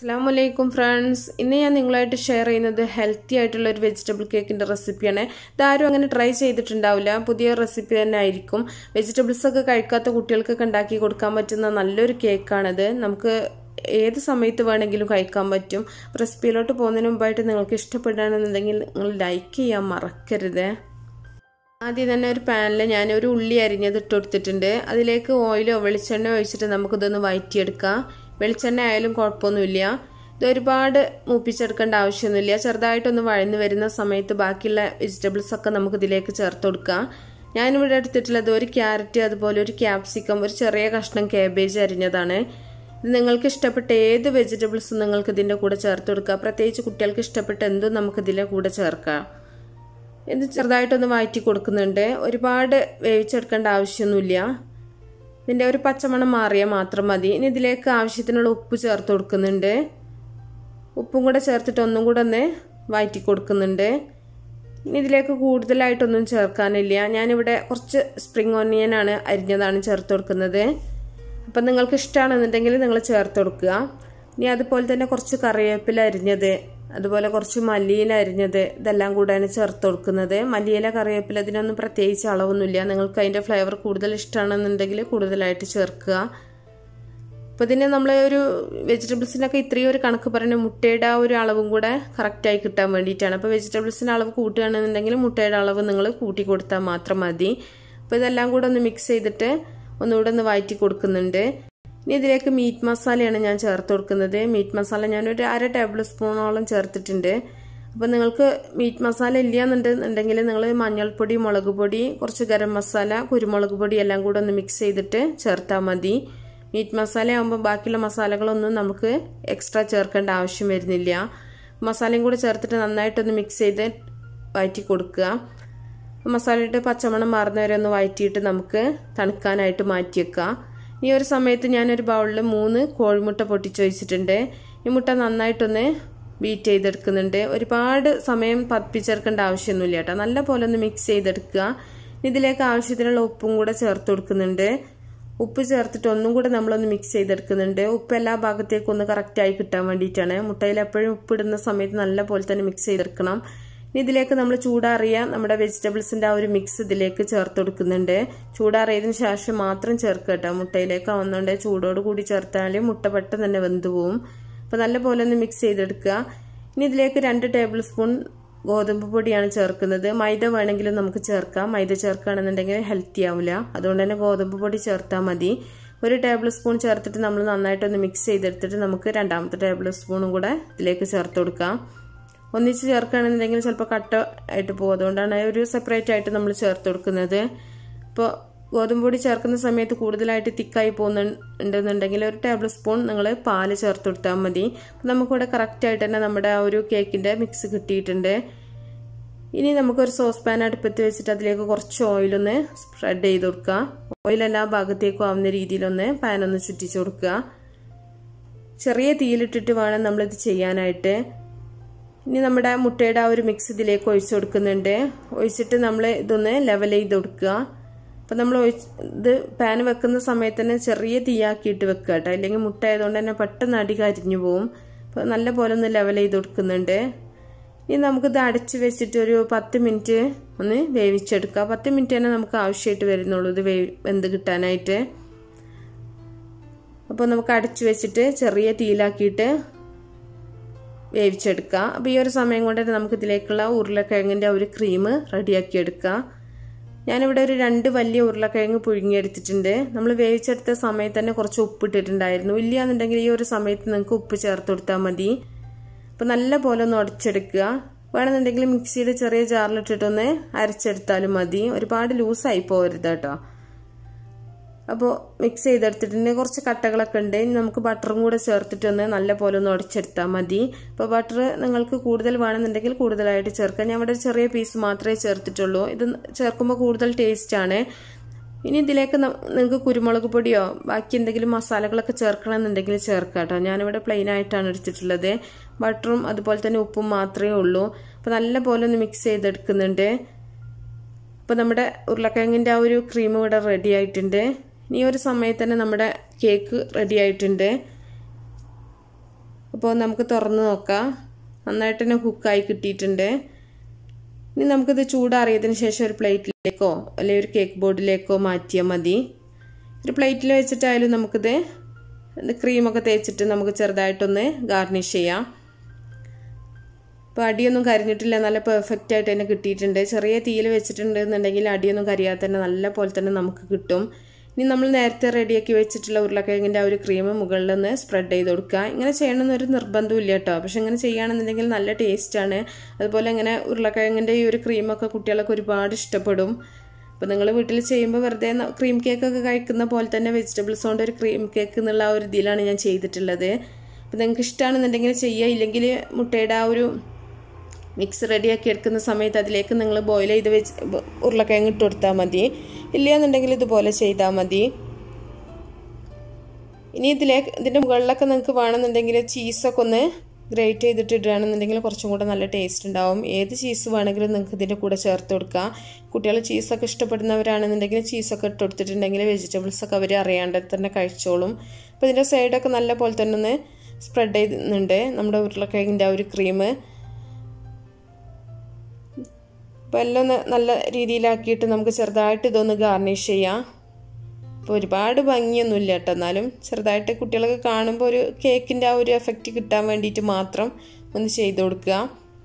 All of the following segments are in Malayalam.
അസ്സാം വലൈക്കും ഫ്രണ്ട്സ് ഇന്ന് ഞാൻ നിങ്ങളായിട്ട് ഷെയർ ചെയ്യുന്നത് ഹെൽത്തി ആയിട്ടുള്ള ഒരു വെജിറ്റബിൾ കേക്കിൻ്റെ റെസിപ്പിയാണ് ഇതാരും അങ്ങനെ ട്രൈ ചെയ്തിട്ടുണ്ടാവില്ല പുതിയ റെസിപ്പി തന്നെ ആയിരിക്കും വെജിറ്റബിൾസ് ഒക്കെ കഴിക്കാത്ത കുട്ടികൾക്കൊക്കെ ഉണ്ടാക്കി കൊടുക്കാൻ പറ്റുന്ന നല്ലൊരു കേക്കാണിത് നമുക്ക് ഏത് സമയത്ത് വേണമെങ്കിലും കഴിക്കാൻ പറ്റും റെസിപ്പിയിലോട്ട് പോകുന്നതിന് മുമ്പായിട്ട് നിങ്ങൾക്ക് ഇഷ്ടപ്പെടുകയാണെന്നുണ്ടെങ്കിൽ നിങ്ങൾ ലൈക്ക് ചെയ്യാൻ മറക്കരുത് ആദ്യം തന്നെ ഒരു പാനിൽ ഞാൻ ഒരു ഉള്ളി അരിഞ്ഞത് ഇട്ട് കൊടുത്തിട്ടുണ്ട് അതിലേക്ക് ഓയിലോ വെളിച്ചെണ്ണ ഒഴിച്ചിട്ട് നമുക്കിതൊന്ന് വഴറ്റിയെടുക്കാം വെളിച്ചെണ്ണ ആയാലും കുഴപ്പമൊന്നുമില്ല ഇത് ഒരുപാട് മൂപ്പിച്ചെടുക്കേണ്ട ആവശ്യമൊന്നുമില്ല ചെറുതായിട്ടൊന്ന് വഴന്ന് വരുന്ന സമയത്ത് ബാക്കിയുള്ള വെജിറ്റബിൾസ് ഒക്കെ നമുക്ക് ഇതിലേക്ക് ചേർത്ത് കൊടുക്കാം ഞാനിവിടെ എടുത്തിട്ടുള്ളത് ഒരു ക്യാരറ്റ് അതുപോലെ ഒരു ക്യാപ്സിക്കം ഒരു ചെറിയ കഷ്ണം കാബേജ് അരിഞ്ഞതാണ് ഇത് നിങ്ങൾക്ക് ഇഷ്ടപ്പെട്ട ഏത് വെജിറ്റബിൾസും നിങ്ങൾക്ക് ഇതിൻ്റെ കൂടെ ചേർത്ത് കൊടുക്കുക പ്രത്യേകിച്ച് കുട്ടികൾക്ക് ഇഷ്ടപ്പെട്ട എന്തും നമുക്ക് ഇതിൻ്റെ കൂടെ ചേർക്കാം ഇത് ചെറുതായിട്ടൊന്ന് വഴറ്റി കൊടുക്കുന്നുണ്ട് ഒരുപാട് വേവിച്ചെടുക്കേണ്ട ആവശ്യമൊന്നുമില്ല ഇതിൻ്റെ ഒരു പച്ചമണം മാറിയാൽ മാത്രം മതി ഇനി ഇതിലേക്ക് ആവശ്യത്തിനുള്ള ഉപ്പ് ചേർത്ത് കൊടുക്കുന്നുണ്ട് ഉപ്പും കൂടെ ചേർത്തിട്ട് ഒന്നും കൂടെ ഒന്ന് വഴറ്റി കൊടുക്കുന്നുണ്ട് ഇനി ഇതിലേക്ക് കൂടുതലായിട്ടൊന്നും ചേർക്കാനില്ല ഞാനിവിടെ കുറച്ച് സ്പ്രിങ് ഓണിയനാണ് അരിഞ്ഞതാണ് ചേർത്ത് കൊടുക്കുന്നത് അപ്പം നിങ്ങൾക്ക് ഇഷ്ടമാണെന്നുണ്ടെങ്കിൽ നിങ്ങൾ ചേർത്ത് കൊടുക്കുക ഇനി അതുപോലെ തന്നെ കുറച്ച് കറിവേപ്പില അരിഞ്ഞത് അതുപോലെ കുറച്ച് മല്ലിയില അരിഞ്ഞത് ഇതെല്ലാം കൂടെയാണ് ചേർത്ത് കൊടുക്കുന്നത് മല്ലിയില കറിവേപ്പില ഇതിനൊന്നും പ്രത്യേകിച്ച് അളവൊന്നുമില്ല നിങ്ങൾക്ക് അതിൻ്റെ ഫ്ലേവർ കൂടുതൽ ഇഷ്ടമാണെന്നുണ്ടെങ്കിൽ കൂടുതലായിട്ട് ചേർക്കുക അപ്പോൾ ഇതിന് നമ്മൾ ഒരു വെജിറ്റബിൾസിനൊക്കെ ഇത്രയും ഒരു കണക്ക് പറയുന്ന മുട്ടയുടെ ആ ഒരു അളവും കൂടെ കറക്റ്റായി കിട്ടാൻ വേണ്ടിയിട്ടാണ് അപ്പോൾ വെജിറ്റബിൾസിൻ്റെ അളവ് കൂട്ടുകയാണെന്നുണ്ടെങ്കിൽ മുട്ടയുടെ അളവ് നിങ്ങൾ കൂട്ടി കൊടുത്താൽ മാത്രം മതി അപ്പോൾ ഇതെല്ലാം കൂടെ ഒന്ന് മിക്സ് ചെയ്തിട്ട് ഒന്നുകൂടെ ഒന്ന് വഴറ്റി കൊടുക്കുന്നുണ്ട് ഇനി ഇതിലേക്ക് മീറ്റ് മസാലയാണ് ഞാൻ ചേർത്ത് കൊടുക്കുന്നത് മീറ്റ് മസാല ഞാനൊരു അര ടേബിൾ സ്പൂണോളം ചേർത്തിട്ടുണ്ട് അപ്പോൾ നിങ്ങൾക്ക് മീറ്റ് മസാല ഇല്ല എന്നുണ്ടെന്നുണ്ടെങ്കിൽ നിങ്ങൾ മഞ്ഞൾപ്പൊടി മുളക് പൊടി കുറച്ച് ഗരം മസാല കുരുമുളക് പൊടി എല്ലാം കൂടെ ഒന്ന് മിക്സ് ചെയ്തിട്ട് ചേർത്താൽ മതി മീറ്റ് മസാല ആകുമ്പോൾ ബാക്കിയുള്ള മസാലകളൊന്നും നമുക്ക് എക്സ്ട്രാ ചേർക്കേണ്ട ആവശ്യം വരുന്നില്ല മസാലയും കൂടെ ചേർത്തിട്ട് നന്നായിട്ടൊന്ന് മിക്സ് ചെയ്ത് വഴറ്റി കൊടുക്കുക മസാലയുടെ പച്ചമണം മാറുന്നവരെ ഒന്ന് വഴറ്റിയിട്ട് നമുക്ക് തണുക്കാനായിട്ട് മാറ്റി വെക്കാം ഈ ഒരു സമയത്ത് ഞാനൊരു ബൗളിൽ മൂന്ന് കോഴിമുട്ട പൊട്ടിച്ച് വെച്ചിട്ടുണ്ട് ഈ മുട്ട നന്നായിട്ടൊന്ന് ബീറ്റ് ചെയ്തെടുക്കുന്നുണ്ട് ഒരുപാട് സമയം പതിപ്പിച്ചെടുക്കേണ്ട ആവശ്യമൊന്നുമില്ല കേട്ടോ നല്ല പോലെ ഒന്ന് മിക്സ് ചെയ്തെടുക്കുക ഇതിലേക്ക് ആവശ്യത്തിനുള്ള ഉപ്പും കൂടെ ചേർത്ത് കൊടുക്കുന്നുണ്ട് ഉപ്പ് ചേർത്തിട്ട് ഒന്നും കൂടെ നമ്മളൊന്ന് മിക്സ് ചെയ്തെടുക്കുന്നുണ്ട് ഉപ്പ് എല്ലാ ഭാഗത്തേക്കും ഒന്ന് കറക്റ്റായി കിട്ടാൻ വേണ്ടിയിട്ടാണ് മുട്ടയിൽ എപ്പോഴും ഉപ്പിടുന്ന സമയത്ത് നല്ല പോലെ തന്നെ മിക്സ് ചെയ്തെടുക്കണം ഇനി ഇതിലേക്ക് നമ്മൾ ചൂടാറിയ നമ്മുടെ വെജിറ്റബിൾസിൻ്റെ ആ ഒരു മിക്സ് ഇതിലേക്ക് ചേർത്ത് കൊടുക്കുന്നുണ്ട് ചൂടാറിയതിന് ശേഷം മാത്രം ചേർക്കുക കേട്ടോ മുട്ടയിലേക്ക് ആവുന്നുണ്ട് ചൂടോട് കൂടി ചേർത്താൽ മുട്ട പെട്ടെന്ന് തന്നെ വെന്ത് പോവും അപ്പോൾ നല്ല പോലെ ഒന്ന് മിക്സ് ചെയ്തെടുക്കുക ഇനി ഇതിലേക്ക് രണ്ട് ടേബിൾ സ്പൂൺ ഗോതമ്പ് പൊടിയാണ് ചേർക്കുന്നത് മൈദ വേണമെങ്കിലും നമുക്ക് ചേർക്കാം മൈദ ചേർക്കുകയാണെന്നുണ്ടെങ്കിൽ ഹെൽത്തി ആവില്ല അതുകൊണ്ട് തന്നെ ഗോതമ്പ് പൊടി ചേർത്താൽ മതി ഒരു ടേബിൾ സ്പൂൺ ചേർത്തിട്ട് നമ്മൾ നന്നായിട്ടൊന്ന് മിക്സ് ചെയ്തെടുത്തിട്ട് നമുക്ക് രണ്ടാമത്തെ ടേബിൾ സ്പൂണും കൂടെ ഇതിലേക്ക് ചേർത്ത് കൊടുക്കാം ഒന്നിച്ച് ചേർക്കുകയാണെന്നുണ്ടെങ്കിൽ ചിലപ്പോൾ കട്ട ആയിട്ട് പോകും അതുകൊണ്ടാണ് ഒരു സെപ്പറേറ്റ് ആയിട്ട് നമ്മൾ ചേർത്ത് കൊടുക്കുന്നത് ഇപ്പോൾ ഗോതമ്പ് പൊടി ചേർക്കുന്ന സമയത്ത് കൂടുതലായിട്ട് തിക്കായി പോകുന്നുണ്ടെന്നുണ്ടെങ്കിൽ ഒരു ടേബിൾ സ്പൂൺ നിങ്ങൾ പാല് ചേർത്ത് കൊടുത്താൽ മതി നമുക്കിവിടെ കറക്റ്റായിട്ട് തന്നെ നമ്മുടെ ആ ഒരു കേക്കിൻ്റെ മിക്സ് കിട്ടിയിട്ടുണ്ട് ഇനി നമുക്കൊരു സോസ് പാൻ അടുപ്പത്ത് വെച്ചിട്ട് അതിലേക്ക് കുറച്ച് ഓയിലൊന്ന് സ്പ്രെഡ് ചെയ്ത് കൊടുക്കുക ഓയിൽ എല്ലാ ഭാഗത്തേക്കും ആവുന്ന രീതിയിലൊന്ന് പാനൊന്ന് ചുറ്റിച്ച് കൊടുക്കുക ചെറിയ തീയിലിട്ടിട്ട് വേണം നമ്മളിത് ചെയ്യാനായിട്ട് ഇനി നമ്മുടെ മുട്ടയുടെ ആ ഒരു മിക്സ് ഇതിലേക്ക് ഒഴിച്ചു കൊടുക്കുന്നുണ്ട് ഒഴിച്ചിട്ട് നമ്മൾ ഇതൊന്ന് ലെവൽ ചെയ്ത് കൊടുക്കുക അപ്പം നമ്മൾ ഇത് പാൻ വെക്കുന്ന സമയത്ത് തന്നെ ചെറിയ തീയാക്കിയിട്ട് വെക്കുക കേട്ടോ അല്ലെങ്കിൽ മുട്ട ആയതുകൊണ്ട് തന്നെ പെട്ടെന്ന് അടി കരിഞ്ഞു പോവും അപ്പോൾ നല്ല പോലെ ഒന്ന് ലെവൽ ചെയ്ത് കൊടുക്കുന്നുണ്ട് ഇനി നമുക്കിത് അടച്ച് വെച്ചിട്ട് ഒരു പത്ത് മിനിറ്റ് ഒന്ന് വേവിച്ചെടുക്കുക പത്ത് മിനിറ്റ് തന്നെ നമുക്ക് ആവശ്യമായിട്ട് വരുന്നുള്ളൂ ഇത് വേവി വെന്ത് കിട്ടാനായിട്ട് അപ്പോൾ നമുക്ക് അടച്ച് വെച്ചിട്ട് ചെറിയ തീയിലാക്കിയിട്ട് വേവിച്ചെടുക്കുക അപ്പോൾ ഈ ഒരു സമയം കൊണ്ട് നമുക്ക് ഇതിലേക്കുള്ള ഉരുളക്കിഴങ്ങിൻ്റെ ഒരു ക്രീം റെഡിയാക്കി എടുക്കുക ഞാനിവിടെ ഒരു രണ്ട് വലിയ ഉരുളക്കിഴങ്ങ് പുഴുങ്ങിയെടുത്തിട്ടുണ്ട് നമ്മൾ വേവിച്ചെടുത്ത സമയത്ത് തന്നെ കുറച്ച് ഉപ്പ് ഇട്ടിട്ടുണ്ടായിരുന്നു ഇല്ല എന്നുണ്ടെങ്കിൽ ഈ ഒരു സമയത്ത് നിങ്ങൾക്ക് ഉപ്പ് ചേർത്ത് കൊടുത്താൽ മതി അപ്പോൾ നല്ല പോലെ ഒന്ന് ഉടച്ചെടുക്കുക വേണമെന്നുണ്ടെങ്കിൽ മിക്സിയുടെ ചെറിയ ജാറിലിട്ടിട്ടൊന്ന് അരച്ചെടുത്താലും മതി ഒരുപാട് ലൂസായി പോകരുത് കേട്ടോ അപ്പോൾ മിക്സ് ചെയ്തെടുത്തിട്ടുണ്ട് കുറച്ച് കട്ടകളൊക്കെ ഉണ്ട് ഇനി നമുക്ക് ബട്ടറും കൂടെ ചേർത്തിട്ടൊന്ന് നല്ല പോലെ ഒന്ന് ഉടച്ചെടുത്താൽ മതി അപ്പോൾ ബട്ടർ നിങ്ങൾക്ക് കൂടുതൽ വേണമെന്നുണ്ടെങ്കിൽ കൂടുതലായിട്ട് ചേർക്കാം ഞാൻ ഇവിടെ ചെറിയ പീസ് മാത്രമേ ചേർത്തിട്ടുള്ളൂ ഇത് ചേർക്കുമ്പോൾ കൂടുതൽ ടേസ്റ്റാണ് ഇനി ഇതിലേക്ക് നിങ്ങൾക്ക് കുരുമുളക് പൊടിയോ ബാക്കി എന്തെങ്കിലും മസാലകളൊക്കെ ചേർക്കണമെന്നുണ്ടെങ്കിൽ ചേർക്കാം കേട്ടോ ഞാനിവിടെ പ്ലെയിൻ ആയിട്ടാണ് എടുത്തിട്ടുള്ളത് ബട്ടറും അതുപോലെ തന്നെ ഉപ്പും മാത്രമേ ഉള്ളൂ അപ്പോൾ നല്ല പോലെ ഒന്ന് മിക്സ് ചെയ്തെടുക്കുന്നുണ്ട് അപ്പോൾ നമ്മുടെ ഉരുളക്കിഴങ്ങിൻ്റെ ആ ഒരു ക്രീം ഇവിടെ റെഡി ആയിട്ടുണ്ട് ഈ ഒരു സമയത്ത് തന്നെ നമ്മുടെ കേക്ക് റെഡി ആയിട്ടുണ്ട് അപ്പോൾ നമുക്ക് തുറന്ന് നോക്കാം നന്നായിട്ട് തന്നെ കുക്കായി കിട്ടിയിട്ടുണ്ട് ഇനി നമുക്കിത് ചൂടാറിയതിന് ശേഷം ഒരു പ്ലേറ്റിലേക്കോ അല്ലെങ്കിൽ ഒരു കേക്ക് ബോർഡിലേക്കോ മാറ്റിയാൽ മതി ഒരു പ്ലേറ്റിൽ വെച്ചിട്ടായാലും നമുക്കിത് ക്രീമൊക്കെ തേച്ചിട്ട് നമുക്ക് ചെറുതായിട്ടൊന്ന് ഗാർണിഷ് ചെയ്യാം അപ്പോൾ അടിയൊന്നും കരിഞ്ഞിട്ടില്ല നല്ല പെർഫെക്റ്റ് ആയിട്ട് തന്നെ കിട്ടിയിട്ടുണ്ട് ചെറിയ തീയിൽ വെച്ചിട്ടുണ്ടെന്നുണ്ടെങ്കിൽ അടിയൊന്നും കരിയാതെ തന്നെ നല്ല പോലെ തന്നെ നമുക്ക് കിട്ടും ഇനി നമ്മൾ നേരത്തെ റെഡിയാക്കി വെച്ചിട്ടുള്ള ഉരുളക്കിഴങ്ങിൻ്റെ ആ ഒരു ക്രീം മുകളിൽ നിന്ന് സ്പ്രെഡ് ചെയ്ത് കൊടുക്കുക ഇങ്ങനെ ചെയ്യണമെന്നൊരു നിർബന്ധമില്ല കേട്ടോ പക്ഷെ ഇങ്ങനെ ചെയ്യുകയാണെന്നുണ്ടെങ്കിൽ നല്ല ടേസ്റ്റാണ് അതുപോലെ ഇങ്ങനെ ഉരുളക്കിഴങ്ങിൻ്റെ ഈ ഒരു ക്രീമൊക്കെ കുട്ടികളൊക്കെ ഒരുപാട് ഇഷ്ടപ്പെടും അപ്പോൾ നിങ്ങൾ വീട്ടിൽ ചെയ്യുമ്പോൾ വെറുതെ ക്രീം കേക്കൊക്കെ കഴിക്കുന്ന പോലെ തന്നെ വെജിറ്റബിൾസ് കൊണ്ട് ഒരു ക്രീം കേക്ക് എന്നുള്ള ആ ഒരു ഇതിലാണ് ഞാൻ ചെയ്തിട്ടുള്ളത് അപ്പോൾ നിങ്ങൾക്ക് ഇഷ്ടമാണെന്നുണ്ടെങ്കിൽ ചെയ്യുക ഇല്ലെങ്കിൽ മുട്ടയുടെ ആ ഒരു മിക്സ് റെഡിയാക്കി എടുക്കുന്ന സമയത്ത് അതിലേക്ക് നിങ്ങൾ ബോയിൽ ചെയ്ത് വെച്ച് ഉരുളക്കിഴങ്ങ് ഇട്ട് കൊടുത്താൽ മതി ഇല്ലയെന്നുണ്ടെങ്കിൽ ഇതുപോലെ ചെയ്താൽ മതി ഇനി ഇതിലേക്ക് ഇതിൻ്റെ മുകളിലൊക്കെ നിങ്ങൾക്ക് വേണമെന്നുണ്ടെങ്കിൽ ചീസൊക്കെ ഒന്ന് ഗ്രേറ്റ് ചെയ്തിട്ട് ഇടുകയാണെന്നുണ്ടെങ്കിൽ കുറച്ചും കൂടെ നല്ല ടേസ്റ്റ് ഉണ്ടാവും ഏത് ചീസ് വേണമെങ്കിലും നിങ്ങൾക്ക് ഇതിൻ്റെ കൂടെ ചേർത്ത് കൊടുക്കാം കുട്ടികൾ ചീസൊക്കെ ഇഷ്ടപ്പെടുന്നവരാണെന്നുണ്ടെങ്കിൽ ചീസൊക്കെ ഇട്ട് കൊടുത്തിട്ടുണ്ടെങ്കിൽ വെജിറ്റബിൾസൊക്കെ അവർ അറിയാണ്ട് തന്നെ കഴിച്ചോളും അപ്പോൾ ഇതിൻ്റെ സൈഡൊക്കെ നല്ല പോലെ തന്നെ ഒന്ന് സ്പ്രെഡ് ചെയ്യുന്നുണ്ട് നമ്മുടെ ഉരുളക്കിഴങ്ങിൻ്റെ ആ ഒരു ക്രീം അപ്പോൾ എല്ലാം ഒന്ന് നല്ല രീതിയിലാക്കിയിട്ട് നമുക്ക് ചെറുതായിട്ട് ഇതൊന്ന് ഗാർണിഷ് ചെയ്യാം അപ്പോൾ ഒരുപാട് ഭംഗിയൊന്നുമില്ല കേട്ടോ എന്നാലും ചെറുതായിട്ട് കുട്ടികളൊക്കെ കാണുമ്പോൾ ഒരു കേക്കിൻ്റെ ആ ഒരു എഫക്റ്റ് കിട്ടാൻ വേണ്ടിയിട്ട് മാത്രം ഒന്ന് ചെയ്ത് കൊടുക്കുക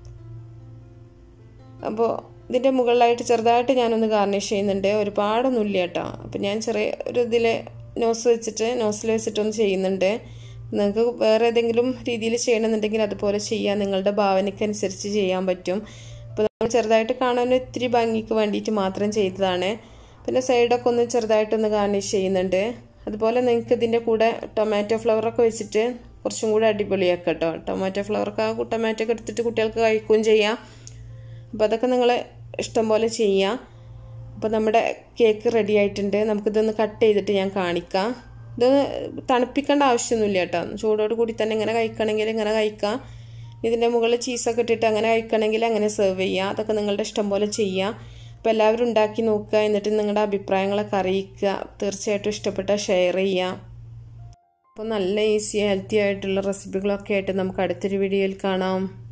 അപ്പോൾ ഇതിൻ്റെ മുകളിലായിട്ട് ചെറുതായിട്ട് ഞാനൊന്ന് ഗാർണിഷ് ചെയ്യുന്നുണ്ട് ഒരുപാടൊന്നുമില്ല കേട്ടോ അപ്പോൾ ഞാൻ ചെറിയ ഒരു ഇതിൽ നോസ് വെച്ചിട്ട് നോസിൽ വെച്ചിട്ടൊന്ന് ചെയ്യുന്നുണ്ട് നിങ്ങൾക്ക് വേറെ ഏതെങ്കിലും രീതിയിൽ ചെയ്യണമെന്നുണ്ടെങ്കിൽ അതുപോലെ ചെയ്യാം നിങ്ങളുടെ ഭാവനയ്ക്കനുസരിച്ച് ചെയ്യാൻ പറ്റും അപ്പോൾ നമ്മൾ ചെറുതായിട്ട് കാണാൻ ഇത്തിരി ഭംഗിക്ക് വേണ്ടിയിട്ട് മാത്രം ചെയ്തതാണ് പിന്നെ സൈഡൊക്കെ ഒന്ന് ചെറുതായിട്ടൊന്ന് ഗാർണിഷ് ചെയ്യുന്നുണ്ട് അതുപോലെ നിങ്ങൾക്ക് ഇതിൻ്റെ കൂടെ ടൊമാറ്റോ ഫ്ലവറൊക്കെ വെച്ചിട്ട് കുറച്ചും കൂടെ അടിപൊളിയാക്കാം കേട്ടോ ടൊമാറ്റോ ഫ്ലവറൊക്കെ ടൊമാറ്റോ ഒക്കെ എടുത്തിട്ട് കുട്ടികൾക്ക് കഴിക്കുകയും ചെയ്യാം അപ്പോൾ അതൊക്കെ നിങ്ങൾ ഇഷ്ടം പോലെ ചെയ്യാം അപ്പോൾ നമ്മുടെ കേക്ക് റെഡി ആയിട്ടുണ്ട് നമുക്കിതൊന്ന് കട്ട് ചെയ്തിട്ട് ഞാൻ കാണിക്കാം ഇതൊന്ന് തണുപ്പിക്കേണ്ട ആവശ്യമൊന്നുമില്ല കേട്ടോ ചൂടോട് കൂടി തന്നെ ഇങ്ങനെ കഴിക്കണമെങ്കിൽ ഇങ്ങനെ കഴിക്കാം ഇതിൻ്റെ മുകളിൽ ചീസൊക്കെ ഇട്ടിട്ട് അങ്ങനെ കഴിക്കണമെങ്കിൽ അങ്ങനെ സെർവ് ചെയ്യുക അതൊക്കെ നിങ്ങളുടെ ഇഷ്ടം പോലെ ചെയ്യാം അപ്പോൾ എല്ലാവരും ഉണ്ടാക്കി നോക്കുക എന്നിട്ട് നിങ്ങളുടെ അഭിപ്രായങ്ങളൊക്കെ അറിയിക്കുക തീർച്ചയായിട്ടും ഇഷ്ടപ്പെട്ടാൽ ഷെയർ ചെയ്യുക അപ്പോൾ നല്ല ഈസി ഹെൽത്തി ആയിട്ടുള്ള റെസിപ്പികളൊക്കെ ആയിട്ട് നമുക്ക് അടുത്തൊരു വീഡിയോയിൽ കാണാം